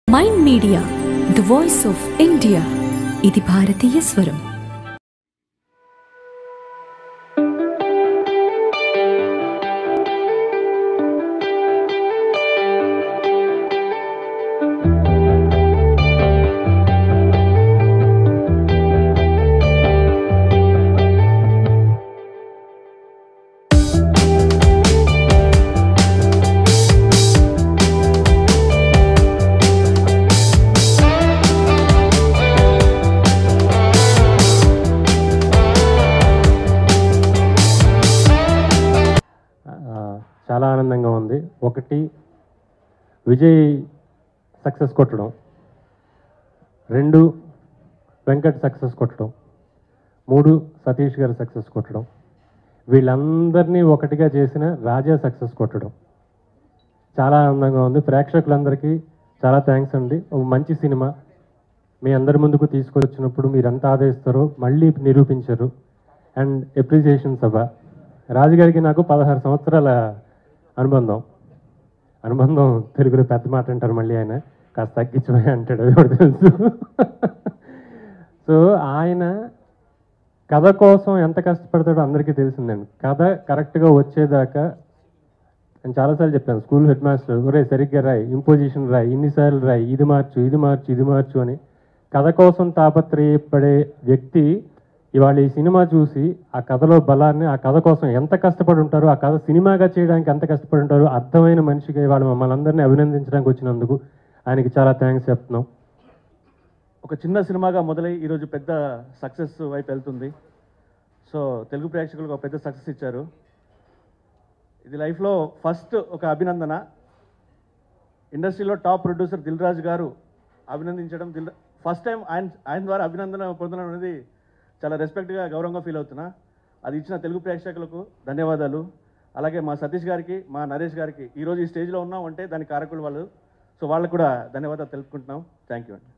Mind Media the voice of India ఇది భారతీయ స్వరం ఆ, చాలా ఆనందంగా ఉంది ఒకటి విజయ్ సక్సెస్ కొట్టడం రెండు వెంకట్ సక్సెస్ కొట్టడం మూడు సతీష్ గారు సక్సెస్ కొట్టడం వీళ్ళందరినీ ఒకటిగా చేసిన రాజా సక్సెస్ కొట్టడం చాలా ఆనందంగా ఉంది ప్రేక్షకులందరికీ చాలా థ్యాంక్స్ అండి ఒక మంచి సినిమా మీ అందరి ముందుకు తీసుకొచ్చినప్పుడు మీరు ఎంత ఆదరిస్తారో మళ్ళీ నిరూపించారు అండ్ ఎప్రిసియేషన్ సభ రాజుగారికి నాకు పదహారు సంవత్సరాల అనుబంధం అనుబంధం తెలుగులో పెద్ద మాట అంటారు మళ్ళీ ఆయన కాస్త తగ్గించమని అంటాడు అది కూడా తెలుసు సో ఆయన కథ కోసం ఎంత కష్టపడతాడో అందరికీ తెలిసిందండి కథ కరెక్ట్గా వచ్చేదాకా నేను చాలాసార్లు చెప్పాను స్కూల్ హెడ్ మాస్టర్ ఒరే సరిగ్గా రాయి ఇంపోజిషన్ రాయి ఇన్నిసార్లు రాయి ఇది మార్చు ఇది మార్చు ఇది మార్చు అని కథ కోసం తాపత్రయపడే వ్యక్తి ఇవాళ ఈ సినిమా చూసి ఆ కథలో బలాన్ని ఆ కథ కోసం ఎంత కష్టపడి ఉంటారో ఆ కథ సినిమాగా చేయడానికి ఎంత కష్టపడి ఉంటారో అర్థమైన మనిషిగా ఇవాళ మమ్మల్ని అందరినీ అభినందించడానికి వచ్చినందుకు ఆయనకి చాలా థ్యాంక్స్ చెప్తున్నాం ఒక చిన్న సినిమాగా మొదలై ఈరోజు పెద్ద సక్సెస్ వైపు వెళ్తుంది సో తెలుగు ప్రేక్షకులకు ఒక పెద్ద సక్సెస్ ఇచ్చారు ఇది లైఫ్లో ఫస్ట్ ఒక అభినందన ఇండస్ట్రీలో టాప్ ప్రొడ్యూసర్ దిల్ రాజు గారు అభినందించడం దిల్ ఫస్ట్ టైం ఆయన ఆయన ద్వారా అభినందన పొందడం అనేది చాలా రెస్పెక్ట్గా గౌరవంగా ఫీల్ అవుతున్నా అది ఇచ్చిన తెలుగు ప్రేక్షకులకు ధన్యవాదాలు అలాగే మా సతీష్ గారికి మా నరేష్ గారికి ఈరోజు ఈ స్టేజ్లో ఉన్నాం అంటే దానికి కారకులు వాళ్ళు సో వాళ్ళకు కూడా ధన్యవాదాలు తెలుపుకుంటున్నాం థ్యాంక్ యూ అండి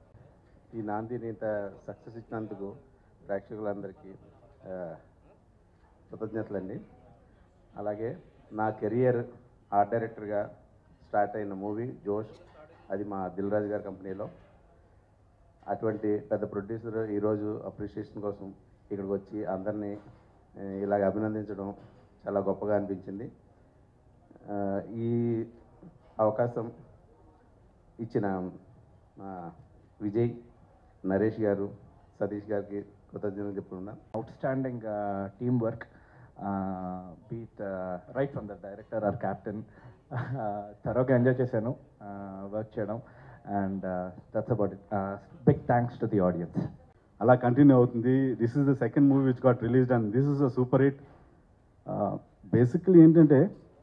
ఈ నాందిని ఇంత సక్సెస్ ఇచ్చినందుకు ప్రేక్షకులందరికీ ఆ, కృతజ్ఞతలండి అలాగే నా కెరియర్ ఆర్ట్ డైరెక్టర్గా స్టార్ట్ అయిన మూవీ జోష్ అది మా దిల్ రాజు గారి కంపెనీలో అటువంటి పెద్ద ప్రొడ్యూసర్ ఈరోజు అప్రిషియేషన్ కోసం ఇక్కడికి వచ్చి అందరినీ ఆ, ఇలాగ అభినందించడం చాలా గొప్పగా అనిపించింది ఆ, ఈ అవకాశం ఇచ్చిన మా విజయ్ నరేష్ గారు సతీష్ గారికి కృతజ్ఞతలు చెప్పుకున్నాను outstanding uh, teamwork, uh, be it uh, right from the director or captain. థరోగా ఎంజాయ్ చేశాను వర్క్ చేయడం and that's about it big thanks to the audience అలా కంటిన్యూ అవుతుంది this is the second movie which got released and this is a super hit basically ఏంటంటే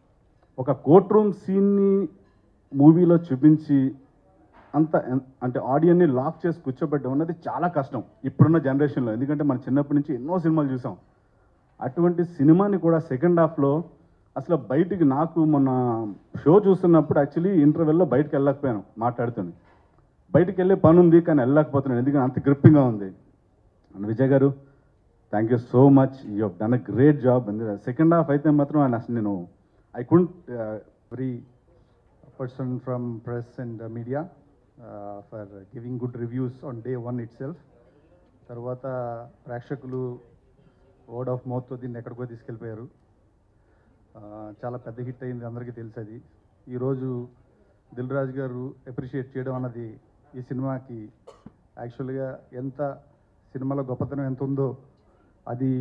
ఒక court room సీన్ని మూవీలో చూపించి అంత ఎన్- అంటే ఆడియన్ని లాక్ చేసి కూర్చోబెట్టడం అన్నది చాలా కష్టం ఇప్పుడున్న జనరేషన్లో ఎందుకంటే మన చిన్నప్పటి నుంచి ఎన్నో సినిమాలు చూసాం అటువంటి సినిమాని కూడా సెకండ్ హాఫ్లో అసలు బయటికి నాకు మొన్న షో చూస్తున్నప్పుడు యాక్చువల్లీ ఇంటర్వెల్లో బయటకు వెళ్ళకపోయాను మాట్లాడుతుంది బయటికి వెళ్ళే పని ఉంది కానీ వెళ్ళలేకపోతున్నాను ఎందుకంటే అంత గ్రిప్పింగ్గా ఉంది and Vijay garu thank you so much you have done a great job second half అయితే మాత్రం ఆయన అసలు నేను I count every person from press and uh, media uh, for giving good reviews on day one itself. తర్వాత ప్రేక్షకులు word of మౌత్తో దీన్ని ఎక్కడికో తీసుకెళ్ళిపోయారు ఆ, చాలా పెద్ద హిట్ అయింది అందరికీ తెలుసు అది ఈరోజు దిల్ రాజు గారు అప్రిషియేట్ చేయడం అన్నది ఈ సినిమాకి యాక్చువల్గా ఎంత సినిమాలో గొప్పతనం ఎంత ఉందో అది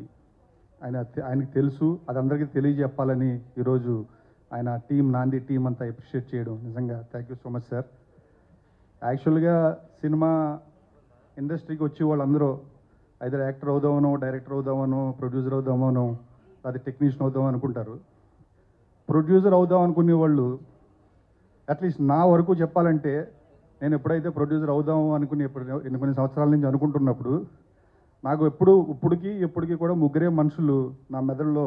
ఆయన ఆయనకి తెలుసు అది అందరికీ తెలియజెప్పాలని ఈరోజు ఆయన టీం నాంది టీం అంతా అప్రిషియేట్ చేయడం నిజంగా thank you so much sir యాక్చువల్గా సినిమా ఇండస్ట్రీకి వచ్చి వాళ్ళందరూ ఐదర్ యాక్టర్ అవుదామనో డైరెక్టర్ అవుదామనో ప్రొడ్యూసర్ అవుదామనో అది టెక్నీషియన్ అవుదాం అనుకుంటారు ప్రొడ్యూసర్ అవుదాం అనుకునే వాళ్ళు అట్లీస్ట్ నా వరకు చెప్పాలంటే నేను ఎప్పుడైతే ప్రొడ్యూసర్ అవుదాం అనుకుని ఎప్పుడు ఎన్ని కొన్ని సంవత్సరాల నుంచి అనుకుంటున్నప్పుడు నాకు ఎప్పుడు ఇప్పటికి ఎప్పటికీ కూడా ముగ్గురే మనుషులు నా మెదడులో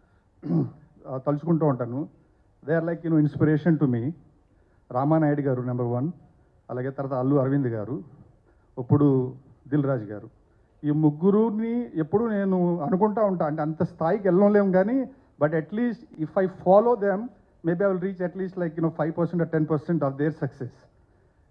ఆ, తలుచుకుంటూ ఉంటాను they are like you know inspiration to me Ramanaidu garu number one అలాగే తర్వాత అల్లు అరవింద్ గారు ఇప్పుడు దిల్ రాజు గారు ఈ ముగ్గురుని ఎప్పుడు నేను అనుకుంటా ఉంటా అంటే అంత స్థాయికి వెళ్ళలేము కానీ but at least if I follow them maybe I will reach at least like you know five percent or ten percent of their success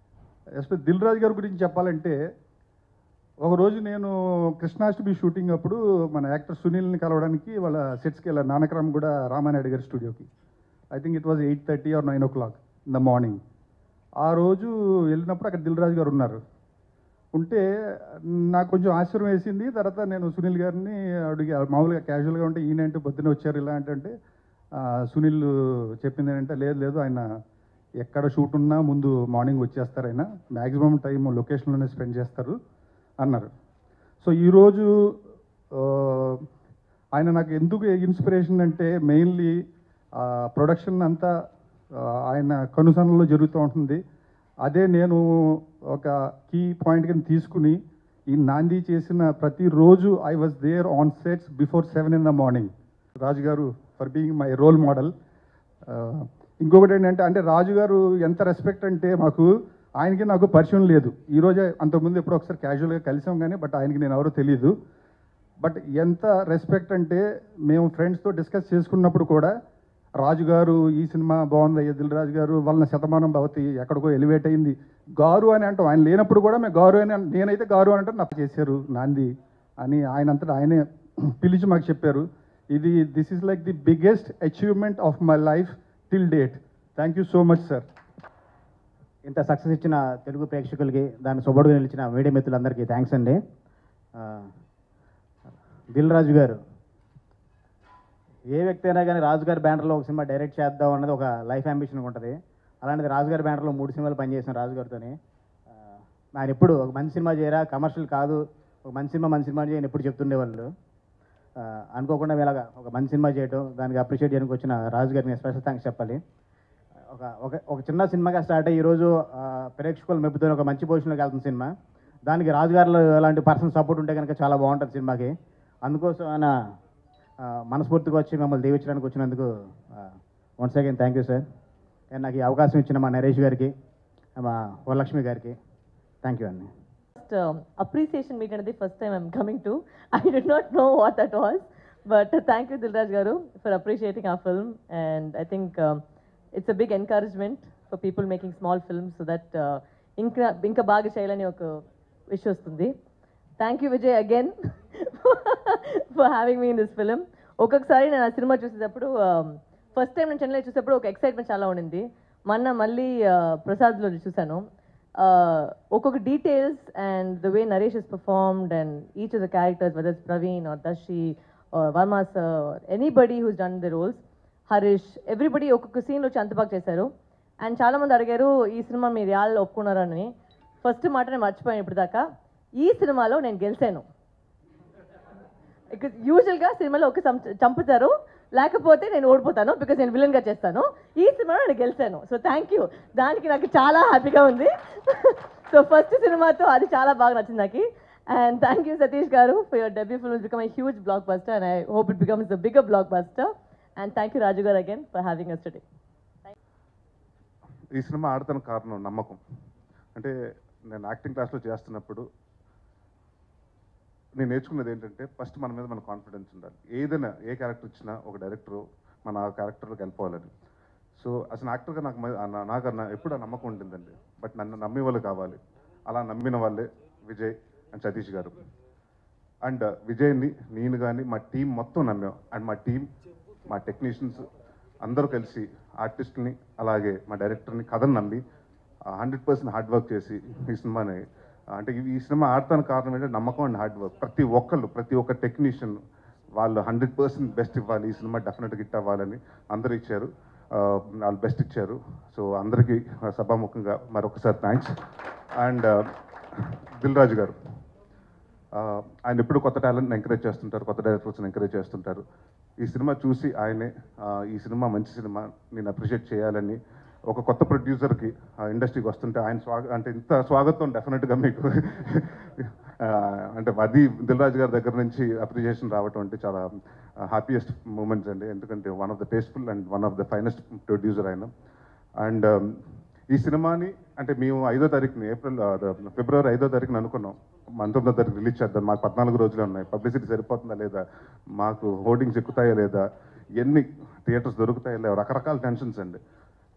ఎస్పె దిల్ రాజు గారి గురించి చెప్పాలంటే ఒకరోజు నేను కృష్ణాష్టమి షూటింగ్ అప్పుడు మన యాక్టర్ సునీల్ని కలవడానికి వాళ్ళ సెట్స్కి వెళ్ళాను నానకరామ్ కూడా రామానాయుడు గారి స్టూడియోకి I think it was eight thirty or nine o'clock in the morning ఆ రోజు వెళ్ళినప్పుడు అక్కడ దిల్ రాజు గారు ఉన్నారు ఉంటే నాకు కొంచెం ఆశ్చర్యం వేసింది తర్వాత నేను సునీల్ గారిని అడిగి మామూలుగా క్యాజువల్గా ఉంటే ఈయనంటే పొద్దున్న వచ్చారు ఇలా అంటే ఆ, సునీల్ చెప్పింది ఏంటంటే లేదు లేదు ఆయన ఎక్కడ షూట్ ఉన్నా ముందు మార్నింగ్ వచ్చేస్తారు ఆయన మ్యాక్సిమం టైం లొకేషన్లోనే స్పెండ్ చేస్తారు అన్నారు సో ఈరోజు ఆ, ఆయన నాకు ఎందుకు ఇన్స్పిరేషన్ అంటే మెయిన్లీ ప్రొడక్షన్ అంతా ఆ, ఆయన కనుసనలో జరుగుతూ ఉంటుంది అదే నేను ఒక కీ పాయింట్ కింద తీసుకుని ఈ నాంది చేసిన ప్రతిరోజు I was there on sets before seven in the morning Raju garu for being my role model ఇంకొకటి ఏంటంటే అంటే రాజు గారు ఎంత రెస్పెక్ట్ అంటే మాకు ఆయనకి నాకు పరిచయం లేదు ఈరోజే అంతకుముందు ఎప్పుడో ఒకసారి క్యాజువల్గా కలిసాం కానీ బట్ ఆయనకి నేను ఎవరో తెలియదు బట్ ఎంత రెస్పెక్ట్ అంటే మేము ఫ్రెండ్స్తో డిస్కస్ చేసుకున్నప్పుడు కూడా రాజు గారు ఈ సినిమా బాగుంది అయ్యా దిల్ రాజు గారు వాళ్ళ శతమానం భవతి ఎక్కడికో ఎలివేట్ అయింది గారు అని అంటాం ఆయన లేనప్పుడు కూడా మేము గారు అని అన్- నేనైతే గారు అని అంటే నాకు చేశారు నాంది అని ఆయన అంతటా ఆయనే పిలిచి మాకు చెప్పారు ఇది this is like the biggest achievement of my life till date thank you so much sir ఇంత సక్సెస్ ఇచ్చిన తెలుగు ప్రేక్షకులకి దాన్ని సుబడుగా నిలిచిన మీడియా మిత్రులందరికీ థ్యాంక్స్ అండి ఆ, దిల్ రాజు గారు ఏ వ్యక్తి అయినా కానీ రాజుగారి బ్యానర్లో ఒక సినిమా డైరెక్ట్ చేద్దాం అన్నది ఒక లైఫ్ అంబిషన్ ఉంటుంది అలాంటిది రాజుగారి బ్యానర్లో మూడు సినిమాలు పనిచేసిన రాజుగారితోని ఆ, ఆయన ఎప్పుడు ఒక మంచి సినిమా చేయరా కమర్షియల్ కాదు ఒక మంచి సినిమా మంచి సినిమా చేయని ఎప్పుడు చెప్తుండేవాళ్ళు ఆ, అనుకోకుండా ఇలాగా ఒక మంచి సినిమా చేయడం దానికి అప్రిషియేట్ చేయడానికి వచ్చిన రాజు గారికి స్పెషల్ థ్యాంక్స్ చెప్పాలి ఒక ఒక ఒక చిన్న సినిమాగా స్టార్ట్ అయ్యి ఈరోజు ఆ, ప్రేక్షకులు మెప్పుతో ఒక మంచి పొజిషన్లోకి వెళ్తున్న సినిమా దానికి రాజుగారులు అలాంటి పర్సన్ సపోర్ట్ ఉంటే కనుక చాలా బాగుంటుంది సినిమాకి అందుకోసం ఆయన ఆ, మనస్ఫూర్తిగా వచ్చి మిమ్మల్ని దీవించడానికి వచ్చినందుకు once again thank you sir and నాకు ఈ అవకాశం ఇచ్చిన మా నరేష్ గారికి మా వరలక్ష్మి గారికి థ్యాంక్ యూ అండి first um, appreciation meet and the first time I'm coming to. I did not know what that was, but uh, thank you Dilraj Garu for appreciating our film, and I think um, it's a big encouragement for people making small films so that uh, ఇంకా ఇంకా బాగా చేయాలని ఒక wish వస్తుంది thank you Vijay again for having me in this film ఒక్కొక్కసారి నేను ఆ cinema చూసేటప్పుడు ఫస్ట్ టైం నేను చెన్నైలో చూసేటప్పుడు ఒక ఎక్సైట్మెంట్ చాలా ఉండింది మొన్న మళ్ళీ uh, ప్రసాద్లో చూశాను uh, ఒక్కొక్క details and the way Naresh is performed and each of the characters whether Praveen or Darshi Varma sir anybody who's done the roles Harish everybody ఒక్కొక్క సీన్లో వచ్చి అంత బాగా చేశారు అండ్ చాలామంది అడిగారు ఈ సినిమా మీరు యాళ్ళు ఒప్పుకున్నారని ఫస్ట్ మాట నేను మర్చిపోయాను ఇప్పుడు దాకా ఈ సినిమాలో నేను గెలిచాను యూజువల్గా సినిమాలో ఒక చంప- చంపుతారు లేకపోతే నేను ఓడిపోతాను బికాస్ నేను విలన్గా చేస్తాను ఈ సినిమాలో నేను గెలిచాను సో థ్యాంక్ యూ దానికి నాకు చాలా హ్యాపీగా ఉంది సో ఫస్ట్ సినిమాతో అది చాలా బాగా నచ్చింది నాకు and thank you Satish garu for your debut film become a huge blockbuster and I hope it becomes the bigger blockbuster and thank you Raju garu again for having us today ఈ cinema ఆడతాను కారణం నమ్మకం అంటే నేను యాక్టింగ్ క్లాస్లో చేస్తున్నప్పుడు నేను నేర్చుకున్నది ఏంటంటే ఫస్ట్ మన మీద మన కాన్ఫిడెన్స్ ఉండాలి ఏదైనా ఏ క్యారెక్టర్ ఇచ్చినా ఒక డైరెక్టర్ మన ఆ క్యారెక్టర్లోకి వెళ్ళిపోవాలని సో అసలు యాక్టర్గా నాకు మ- ఆ నా- నాకు నా- ఎప్పుడు ఆ నమ్మకం ఉంటుందండి బట్ నన్ను నమ్మే వాళ్ళు కావాలి అలా నమ్మిన వాళ్ళే విజయ్ అండ్ సతీష్ గారు అండ్ విజయ్ని నేను కానీ మా టీం మొత్తం నమ్మాం అండ్ మా టీం మా టెక్నీషియన్స్ అందరూ కలిసి ఆర్టిస్ట్ని అలాగే మా డైరెక్టర్ని కథను నమ్మి హండ్రెడ్ పర్సెంట్ హార్డ్ వర్క్ చేసి ఈ సినిమాని అంటే ఈ- ఈ సినిమా ఆడటానికి కారణం ఏంటంటే నమ్మకం అండ్ హార్డ్ వర్క్ ప్రతి ఒక్కళ్ళు ప్రతి ఒక్క టెక్నీషియన్ వాళ్ళు హండ్రెడ్ పర్సెంట్ బెస్ట్ ఇవ్వాలి ఈ సినిమా డెఫినెట్గా హిట్ అవ్వాలని అందరూ ఇచ్చారు ఆ, వాళ్ళు బెస్ట్ ఇచ్చారు సో అందరికీ సభాముఖంగా మరొకసారి థ్యాంక్స్ అండ్ దిల్ రాజు గారు ఆ, ఆయన ఎప్పుడు కొత్త టాలెంట్ని ఎంకరేజ్ చేస్తుంటారు కొత్త డైరెక్టర్స్ని ఎంకరేజ్ చేస్తుంటారు ఈ సినిమా చూసి ఆయనే ఆ, ఈ సినిమా మంచి సినిమా నేను అప్రిషియేట్ చేయాలని ఒక కొత్త ప్రొడ్యూసర్కి ఇండస్ట్రీకి వస్తుంటే ఆయన స్వాగ అంటే ఇంత స్వాగతం డెఫినెట్గా మీకు ఆ, అంటే అది దిల్రాజు గారి దగ్గర నుంచి అప్రిషియేషన్ రావటం అంటే చాలా హ్యాపీయెస్ట్ మూమెంట్స్ అండి ఎందుకంటే one of the tasteful and one of the finest producer ఆయన అండ్ ఈ సినిమాని అంటే మేము ఐదో తారీఖుని ఏప్రిల్ ఆ, ఫిబ్రవరి ఐదో తారీఖున అనుకున్నాం పంతొమ్మిదో తారీఖు రిలీజ్ చేద్దాం మాకు పద్నాలుగు రోజులే ఉన్నాయి పబ్లిసిటీ సరిపోతుందా లేదా మాకు హోర్డింగ్స్ ఎక్కుతాయా లేదా ఎన్ని థియేటర్స్ దొరుకుతాయా లేదా రకరకాల టెన్షన్స్ అండి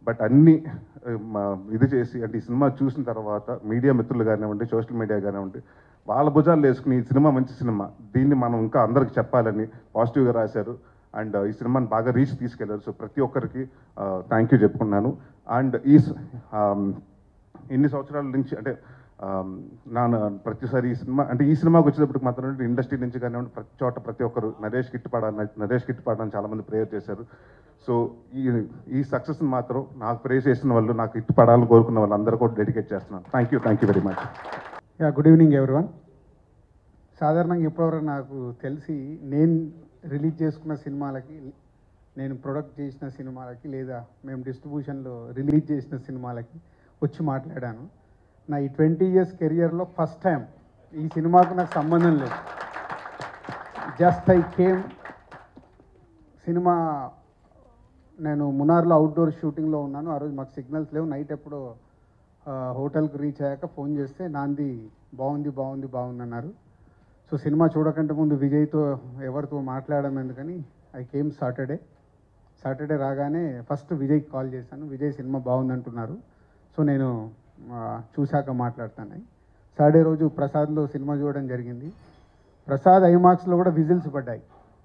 బట్ అన్ని ఆ, మా ఇది చేసి అంటే ఈ సినిమా చూసిన తర్వాత మీడియా మిత్రులు కానివ్వండి సోషల్ మీడియా కానివ్వండి వాళ్ళ భుజాలు వేసుకుని ఈ సినిమా మంచి సినిమా దీన్ని మనం ఇంకా అందరికి చెప్పాలని పాజిటివ్గా రాశారు అండ్ ఈ సినిమాని బాగా రీచ్ తీసుకెళ్లారు సో ప్రతి ఒక్కరికి థ్యాంక్ యూ చెప్పుకున్నాను అండ్ ఈ స- ఆమ్, ఇన్ని సంవత్సరాల నుంచి అంటే ఆమ్, నా నా- ప్రతిసారి ఈ సినిమా అంటే ఈ సినిమాకి వచ్చేటప్పటికి మాత్రం ఇండస్ట్రీ నుంచి కానివ్వండి ప్రతి చోట ప్రతి ఒక్కరు నరేష్ కిట్ పాడాలని నరేష్ కిట్ పాడాలని చాలా మంది ప్రేయర్ చేశారు సో ఈ ఈ సక్సెస్ని మాత్రం నాకు ప్రే చేసిన వాళ్ళు నాకు ఇట్టు పడాలని కోరుకున్న వాళ్ళందరూ కూడా డెడికేట్ చేస్తున్నాను thank you thank you very much yeah good evening everyone సాధారణంగా ఇప్పటివరకు నాకు తెలిసి నేను రిలీజ్ చేసుకున్న సినిమాలకి నేను ప్రొడక్ట్ చేసిన సినిమాలకి లేదా మేము డిస్ట్రిబ్యూషన్లో రిలీజ్ చేసిన సినిమాలకి వచ్చి మాట్లాడాను నా ఈ ట్వంటీ ఇయర్స్ కెరియర్లో ఫస్ట్ టైం ఈ సినిమాకు నాకు సంబంధం లేదు జస్ట్ ఐ కేమ్ సినిమా నేను మునార్లో అవుట్డోర్ షూటింగ్లో ఉన్నాను ఆ రోజు మాకు సిగ్నల్స్ లేవు నైట్ ఎప్పుడో ఆ, హోటల్కి రీచ్ అయ్యాక ఫోన్ చేస్తే నాంది బాగుంది బాగుంది బాగుంది అన్నారు సో సినిమా చూడకంటే ముందు విజయ్తో ఎవరితో మాట్లాడడం ఎందుకని ఐ కేమ్ సాటర్డే సాటర్డే రాగానే ఫస్ట్ విజయ్కి కాల్ చేశాను విజయ్ సినిమా బాగుంది అంటున్నారు సో నేను ఆ, చూశాక మాట్లాడతాను సాటర్డే రోజు ప్రసాద్లో సినిమా చూడడం జరిగింది ప్రసాద్ ఐమాక్స్లో కూడా విజిల్స్ పడ్డాయి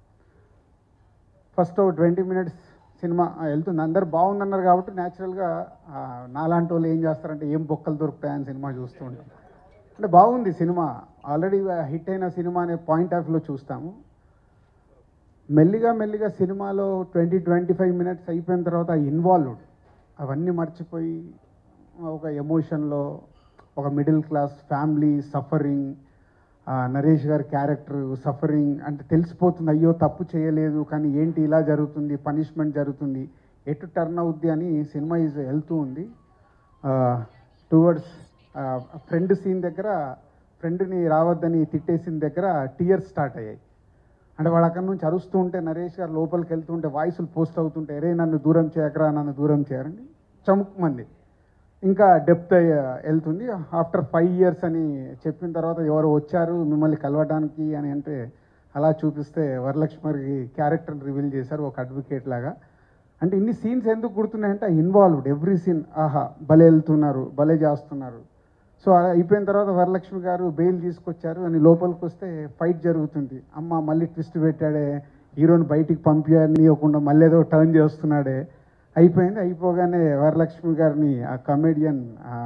ఫస్ట్ ట్వంటీ మినిట్స్ సినిమా ఆ, వెళ్తుంది అందరు బాగుందన్నారు కాబట్టి న్యాచురల్గా నాలాంటి వాళ్ళు ఏం చేస్తారంటే ఏం బొక్కలు దొరుకుతాయని సినిమా చూస్తూ ఉంటాం అంటే బాగుంది సినిమా ఆల్రెడీ హిట్ అయిన సినిమా అనే పాయింట్ ఆఫ్ వ్యూలో చూస్తాము మెల్లిగా మెల్లిగా సినిమాలో ట్వంటీ ట్వంటీ ఫైవ్ మినిట్స్ అయిపోయిన తర్వాత ఇన్వాల్వ్డ్ అవన్నీ మర్చిపోయి ఒక ఎమోషన్లో ఒక middle class family suffering Naresh గారి క్యారెక్టర్ సఫరింగ్ అంటే తెలిసిపోతుంది అయ్యో తప్పు చేయలేదు కానీ ఏంటి ఇలా జరుగుతుంది పనిష్మెంట్ జరుగుతుంది ఎటు టర్న్ అవుద్ది అని సినిమా ఈజ్ వెళ్తూ ఉంది టువర్డ్స్ ఫ్రెండ్ సీన్ దగ్గర ఫ్రెండ్ని రావద్దని తిట్టేసిన దగ్గర టీయర్స్ స్టార్ట్ అయ్యాయి అంటే వాడు అక్కడి నుంచి అరుస్తూ ఉంటే నరేష్ గారు లోపలికి వెళ్తుంటే వాయిస్లు పోస్ట్ అవుతుంటే అరే నన్ను దూరం చేయకరా నన్ను దూరం చేయరండి చముక్కుమంది ఇంకా డెప్త్ వెళ్తుంది ఆఫ్టర్ ఫైవ్ ఇయర్స్ అని చెప్పిన తర్వాత ఎవరు వచ్చారు మిమ్మల్ని కలవడానికి అని అంటే అలా చూపిస్తే వరలక్ష్మరికి క్యారెక్టర్ రివీల్ చేశారు ఒక అడ్వకేట్ లాగా అంటే ఇన్ని సీన్స్ ఎందుకు గుర్తున్నాయంటే ఇన్వాల్వ్డ్ ఎవ్రీ సీన్ ఆహా భలే వెళ్తున్నారు భలే చేస్తున్నారు సో అలా అయిపోయిన తర్వాత వరలక్ష్మి గారు బెయిల్ తీసుకొచ్చారు అని లోపలికి వస్తే ఫైట్ జరుగుతుంది అమ్మ మళ్ళీ ట్విస్ట్ పెట్టాడే హీరోని బయటికి పంపించకుండా మళ్ళీ ఏదో టర్న్ చేస్తున్నాడే అయిపోయింది అయిపోగానే వరలక్ష్మి గారిని ఆ కమెడియన్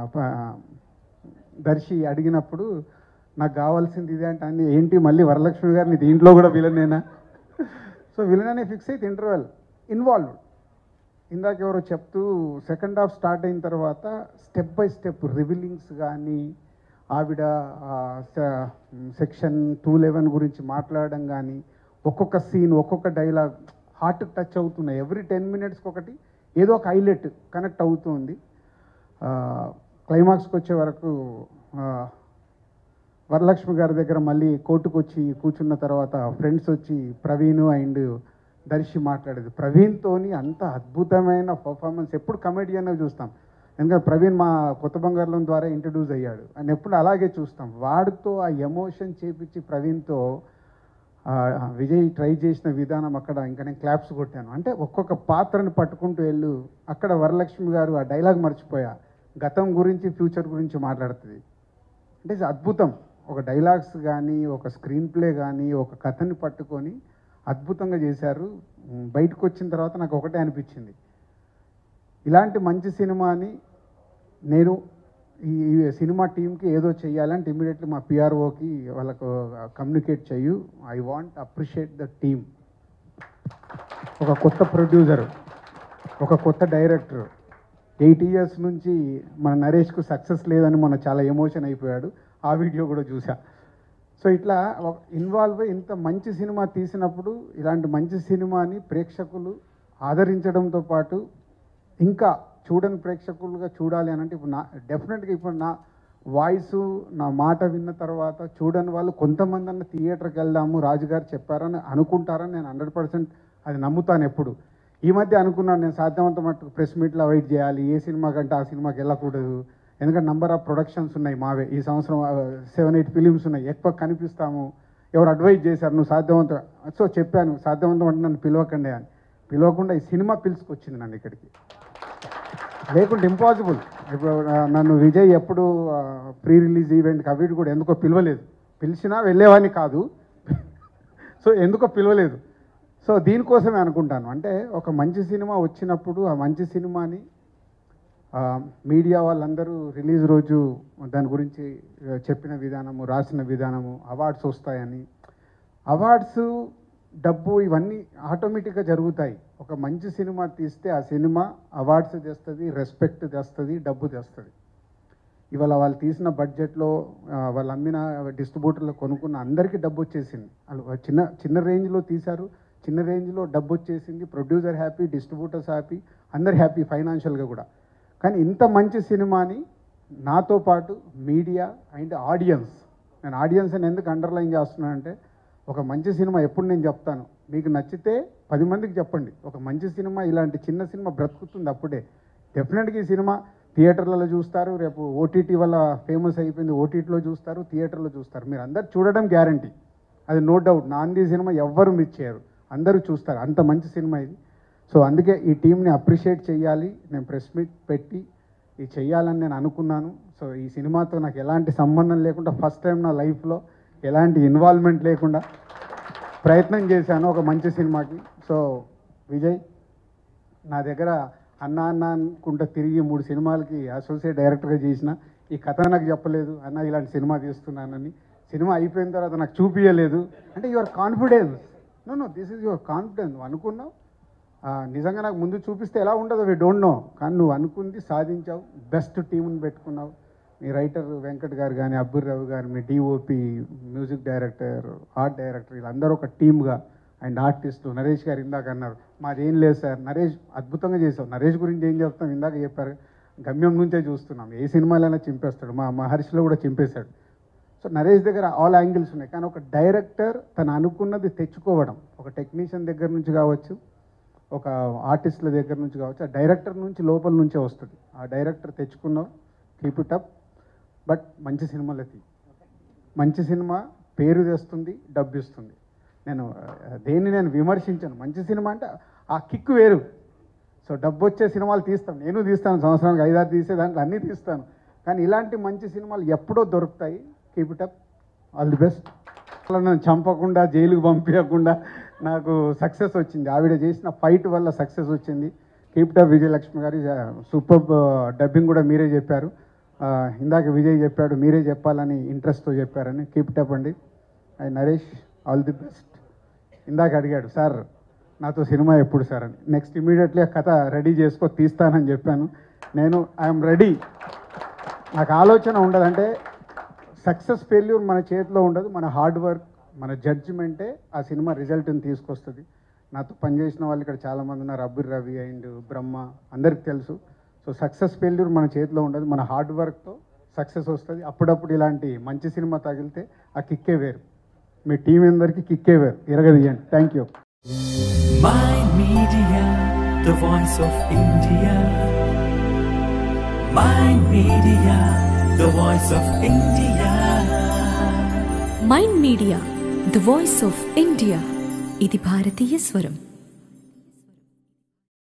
దర్శి అడిగినప్పుడు నాకు కావాల్సింది ఇదే అంటే అన్ని ఏంటి మళ్ళీ వరలక్ష్మి గారిని దీంట్లో కూడా విలనేనా సో విలన్ అనే ఫిక్స్ అయితే ఇంటర్వెల్ ఇన్వాల్వ్డ్ ఇందాక ఎవరో చెప్తూ సెకండ్ హాఫ్ స్టార్ట్ అయిన తర్వాత స్టెప్ బై స్టెప్ రివిలింగ్స్ కానీ ఆవిడ సెక్షన్ టూ లెవెన్ గురించి మాట్లాడడం కానీ ఒక్కొక్క సీన్ ఒక్కొక్క డైలాగ్ హార్ట్ టచ్ అవుతున్నాయి ఎవ్రీ టెన్ మినిట్స్కి ఒకటి ఏదో ఒక హైలైట్ కనెక్ట్ అవుతుంది క్లైమాక్స్కి వచ్చే వరకు ఆ, వరలక్ష్మి గారి దగ్గర మళ్ళీ కోర్టుకు వచ్చి కూర్చున్న తర్వాత ఫ్రెండ్స్ వచ్చి ప్రవీణ్ అండ్ దర్శి మాట్లాడేది ప్రవీణ్తోని అంత అద్భుతమైన పర్ఫార్మెన్స్ ఎప్పుడు కమెడియన్ చూస్తాం ఎందుకంటే ప్రవీణ్ మా కొత్త బంగారం ద్వారా ఇంట్రడ్యూస్ అయ్యాడు అని ఎప్పుడు అలాగే చూస్తాం వాడితో ఆ ఎమోషన్ చేపించి ప్రవీణ్తో ఆ, విజయ్ ట్రై చేసిన విధానం అక్కడ ఇంకా నేను క్లాప్స్ కొట్టాను అంటే ఒక్కొక్క పాత్రని పట్టుకుంటూ వెళ్ళు అక్కడ వరలక్ష్మి గారు ఆ డైలాగ్ మర్చిపోయా గతం గురించి ఫ్యూచర్ గురించి మాట్లాడుతుంది అంటే ఇది అద్భుతం ఒక డైలాగ్స్ కానీ ఒక స్క్రీన్ ప్లే కానీ ఒక కథని పట్టుకొని అద్భుతంగా చేశారు ఉమ్, బయటకు వచ్చిన తర్వాత నాకు ఒకటే అనిపించింది ఇలాంటి మంచి సినిమాని నేను ఈ ఈ సినిమా టీంకి ఏదో చెయ్యాలంటే ఇమీడియట్లీ మా పిఆర్ఓకి వాళ్ళకు కమ్యూనికేట్ చెయ్యు I want appreciate the team ఒక కొత్త ప్రొడ్యూసర్ ఒక కొత్త డైరెక్టర్ ఎయిట్ ఇయర్స్ నుంచి మన నరేష్కు సక్సెస్ లేదని మన చాలా ఎమోషన్ అయిపోయాడు ఆ వీడియో కూడా చూసా సో ఇట్లా ఇన్వాల్వ్ అయ్యి ఇంత మంచి సినిమా తీసినప్పుడు ఇలాంటి మంచి సినిమాని ప్రేక్షకులు ఆదరించడంతో పాటు ఇంకా చూడని ప్రేక్షకులుగా చూడాలి అని అంటే ఇప్పుడు నా డెఫినెట్గా ఇప్పుడు నా వాయిస్ నా మాట విన్న తర్వాత చూడని వాళ్ళు కొంతమంది అన్న థియేటర్కి వెళ్దాము రాజుగారు చెప్పారని అనుకుంటారని నేను హండ్రెడ్ పర్సెంట్ అది నమ్ముతాను ఎప్పుడు ఈ మధ్య అనుకున్నాను నేను సాధ్యమంత మట్టుకు ప్రెస్ మీట్లో అవాయిడ్ చేయాలి ఏ సినిమా కంటే ఆ సినిమాకి వెళ్ళకూడదు ఎందుకంటే నంబర్ ఆఫ్ ప్రొడక్షన్స్ ఉన్నాయి మావే ఈ సంవత్సరం సెవెన్ ఎయిట్ ఫిలిమ్స్ ఉన్నాయి ఎక్కువ కనిపిస్తాము ఎవరు అడ్వైజ్ చేశారు నువ్వు సాధ్యవంతం సో చెప్పాను సాధ్యవంతం అంటే నన్ను పిలవకండి అని పిలవకుండా ఈ సినిమా పిలుచుకొచ్చింది నన్ను ఇక్కడికి లేకుంటే ఇంపాసిబుల్ ఇప్పుడు ఆ, నన్ను విజయ్ ఎప్పుడు ప్రీ రిలీజ్ ఈవెంట్కి అవి కూడా ఎందుకో పిలవలేదు పిలిచినా వెళ్ళేవాడిని కాదు సో ఎందుకో పిలవలేదు సో దీనికోసమే అనుకుంటాను అంటే ఒక మంచి సినిమా వచ్చినప్పుడు ఆ మంచి సినిమాని ఆ, మీడియా వాళ్ళందరూ రిలీజ్ రోజు దాని గురించి ఆ, చెప్పిన విధానము రాసిన విధానము అవార్డ్స్ వస్తాయని అవార్డ్స్ డబ్బు ఇవన్నీ ఆటోమేటిక్గా జరుగుతాయి ఒక మంచి సినిమా తీస్తే ఆ సినిమా అవార్డ్స్ తెస్తుంది రెస్పెక్ట్ తెస్తుంది డబ్బు తెస్తుంది ఇవాళ వాళ్ళు తీసిన బడ్జెట్లో ఆ, వాళ్ళు అమ్మిన డిస్ట్రిబ్యూటర్లు కొనుక్కున్న అందరికీ డబ్బు వచ్చేసింది వాళ్ళు చిన్న చిన్న రేంజ్లో తీశారు చిన్న రేంజ్లో డబ్బు వచ్చేసింది ప్రొడ్యూసర్ హ్యాపీ డిస్ట్రిబ్యూటర్స్ హ్యాపీ అందరు హ్యాపీ ఫైనాన్షియల్గా కూడా కానీ ఇంత మంచి సినిమాని నాతో పాటు మీడియా అండ్ ఆడియన్స్ నేను ఆడియన్స్ అని ఎందుకు అండర్లైన్ చేస్తున్నానంటే ఒక మంచి సినిమా ఎప్పుడు నేను చెప్తాను మీకు నచ్చితే పది మందికి చెప్పండి ఒక మంచి సినిమా ఇలాంటి చిన్న సినిమా బ్రతుకుతుంది అప్పుడే డెఫినెట్గా ఈ సినిమా థియేటర్లలో చూస్తారు రేపు ఓటీటీ వల్ల ఫేమస్ అయిపోయింది ఓటీటీలో చూస్తారు థియేటర్లో చూస్తారు మీరు అందరు చూడడం గ్యారంటీ అది నో డౌట్ నాంది సినిమా ఎవ్వరు మిస్ చేయరు అందరూ చూస్తారు అంత మంచి సినిమా ఇది సో అందుకే ఈ టీంని అప్రిషియేట్ చేయాలి నేను ప్రెస్ మీట్ పెట్టి ఇది చెయ్యాలని నేను అనుకున్నాను సో ఈ సినిమాతో నాకు ఎలాంటి సంబంధం లేకుండా ఫస్ట్ టైం నా లైఫ్లో ఎలాంటి ఇన్వాల్వ్మెంట్ లేకుండా ప్రయత్నం చేశాను ఒక మంచి సినిమాకి సో విజయ్ నా దగ్గర అన్న అన్న అనుకుంటా తిరిగి మూడు సినిమాలకి అసోసియేట్ డైరెక్టర్గా చేసిన ఈ కథ నాకు చెప్పలేదు అన్న ఇలాంటి సినిమా తీస్తున్నానని సినిమా అయిపోయిన తర్వాత నాకు చూపించలేదు అంటే your confidence no no this is your confidence నువ్వు అనుకున్నావు ఆ, నిజంగా నాకు ముందు చూపిస్తే ఎలా ఉండదో వి డోంట్ నో కానీ నువ్వు అనుకుంది సాధించావు బెస్ట్ టీంని పెట్టుకున్నావు మీ రైటర్ వెంకట్ గారు కానీ అబ్బుర్ రావు గారు మీ DOP music director art director వీళ్ళందరూ ఒక టీమ్గా అండ్ ఆర్టిస్టు నరేష్ గారు ఇందాక అన్నారు మాదేం లేదు సార్ నరేష్ అద్భుతంగా చేసావు నరేష్ గురించి ఏం చెప్తాం ఇందాక చెప్పారు గమ్యం నుంచే చూస్తున్నాం ఏ సినిమాలైనా చింపేస్తాడు మా మహర్షిలో కూడా చింపేశాడు సో నరేష్ దగ్గర ఆల్ యాంగిల్స్ ఉన్నాయి కానీ ఒక డైరెక్టర్ తను అనుకున్నది తెచ్చుకోవడం ఒక టెక్నీషియన్ దగ్గర నుంచి కావచ్చు ఒక ఆర్టిస్టుల దగ్గర నుంచి కావచ్చు ఆ డైరెక్టర్ నుంచి లోపల నుంచే వస్తుంది ఆ డైరెక్టర్ తెచ్చుకున్నావు కీప్ ఇట్ అప్ బట్ మంచి సినిమాలు తీ మంచి సినిమా పేరు తెస్తుంది డబ్బు ఇస్తుంది నేను ఆ, దేన్ని నేను విమర్శించాను మంచి సినిమా అంటే ఆ కిక్ వేరు సో డబ్బు వచ్చే సినిమాలు తీస్తాను నేను తీస్తాను సంవత్సరానికి ఐదారు తీసే దాంట్లో అన్నీ తీస్తాను కానీ ఇలాంటి మంచి సినిమాలు ఎప్పుడో దొరుకుతాయి keep it up all the best అలా నన్ను చంపకుండా జైలుకు పంపించకుండా నాకు సక్సెస్ వచ్చింది ఆవిడ చేసిన ఫైట్ వల్ల సక్సెస్ వచ్చింది కీప్ అప్ విజయలక్ష్మి గారి సూపర్ డబ్బింగ్ కూడా మీరే చెప్పారు ఆ, ఇందాక విజయ్ చెప్పాడు మీరే చెప్పాలని ఇంట్రెస్ట్తో చెప్పారని కీప్ అప్ అండి I Naresh all the best ఇందాక అడిగాడు సార్ నాతో సినిమా ఎప్పుడు సార్ అని నెక్స్ట్ ఇమీడియట్లీ కథ రెడీ చేసుకో తీస్తానని చెప్పాను నేను ఐఎమ్ రెడీ నాకు ఆలోచన ఉండదు అంటే సక్సెస్ ఫెయిల్యూర్ మన చేతిలో ఉండదు మన హార్డ్ వర్క్ మన జడ్జిమెంటే ఆ సినిమా రిజల్ట్ని తీసుకొస్తుంది నాతో పనిచేసిన వాళ్ళు ఇక్కడ చాలామంది ఉన్నారు అబ్బుర్ రవి అండ్ బ్రహ్మ అందరికి తెలుసు సో సక్సెస్ ఫెయిల్యూర్ మన చేతిలో ఉండదు మన హార్డ్ వర్క్తో సక్సెస్ వస్తుంది అప్పుడప్పుడు ఇలాంటి మంచి సినిమా తగిలితే ఆ కిక్కే వేరు మీ టీం అందరికీ కిక్కే వేరు ఇరగదీయండి thank you My Media, the voice of India. My Media, the voice of India. Mind media the voice of India ఇది భారతీయ స్వరం